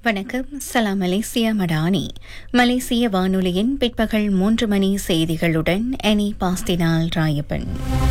வணக்கம் சலாம் மலேசியா மடானி மலேசிய வானொலியின் பிற்பகல் மூன்று மணி செய்திகளுடன் எனி பாஸ்தினால் ராயப்பன்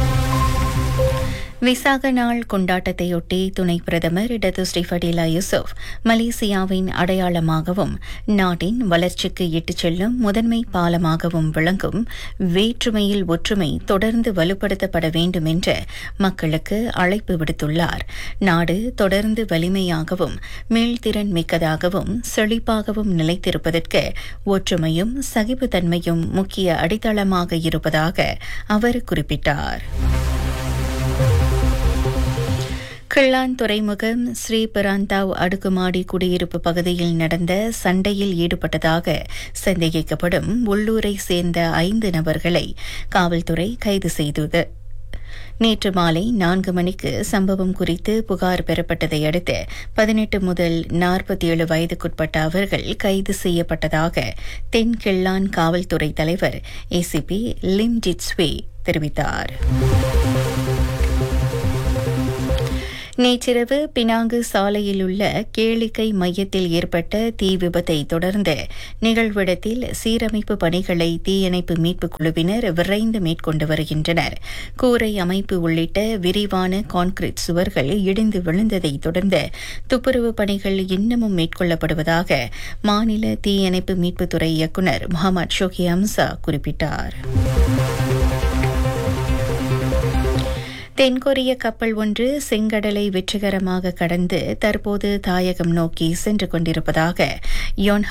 விசாக நாள் கொண்டாட்டத்தையொட்டி துணை பிரதமர் இடது ஸ்ரீஃபடிலா யூசுப் மலேசியாவின் அடையாளமாகவும் நாட்டின் வளர்ச்சிக்கு இட்டுச் செல்லும் முதன்மை பாலமாகவும் விளங்கும் வேற்றுமையில் ஒற்றுமை தொடர்ந்து வலுப்படுத்தப்பட வேண்டும் என்று மக்களுக்கு அழைப்பு விடுத்துள்ளார் நாடு தொடர்ந்து வலிமையாகவும் மீள்திறன் மிக்கதாகவும் செழிப்பாகவும் நிலைத்திருப்பதற்கு ஒற்றுமையும் சகிப்புத்தன்மையும் முக்கிய அடித்தளமாக இருப்பதாக அவர் குறிப்பிட்டார் கிள்ளான் துறைமுகம் ஸ்ரீபெராந்தாவ் அடுக்குமாடி குடியிருப்பு பகுதியில் நடந்த சண்டையில் ஈடுபட்டதாக சந்தேகிக்கப்படும் உள்ளூரை சேர்ந்த ஐந்து நபர்களை காவல்துறை கைது செய்தது நேற்று மாலை நான்கு மணிக்கு சம்பவம் குறித்து புகார் பெறப்பட்டதை அடுத்து பதினெட்டு முதல் நாற்பத்தி ஏழு வயதுக்குட்பட்ட அவர்கள் கைது செய்யப்பட்டதாக தென் கிள்ளான் காவல்துறை தலைவர் ஏசிபி லிம் ஜிட்ஸ்வே தெரிவித்தார் நேற்றிரவு பினாங்கு சாலையில் உள்ள கேளிக்கை மையத்தில் ஏற்பட்ட தீ விபத்தை தொடர்ந்து நிகழ்விடத்தில் சீரமைப்பு பணிகளை தீயணைப்பு மீட்புக் குழுவினர் விரைந்து மேற்கொண்டு வருகின்றனர் கூரை அமைப்பு உள்ளிட்ட விரிவான கான்கிரீட் சுவர்கள் இடிந்து விழுந்ததை தொடர்ந்து துப்புரவு பணிகள் இன்னமும் மேற்கொள்ளப்படுவதாக மாநில தீயணைப்பு மீட்புத்துறை இயக்குநர் முகமது ஷோகி அம்சா குறிப்பிட்டார் தென்கொரிய கப்பல் ஒன்று செங்கடலை வெற்றிகரமாக கடந்து தற்போது தாயகம் நோக்கி சென்று கொண்டிருப்பதாக யோன்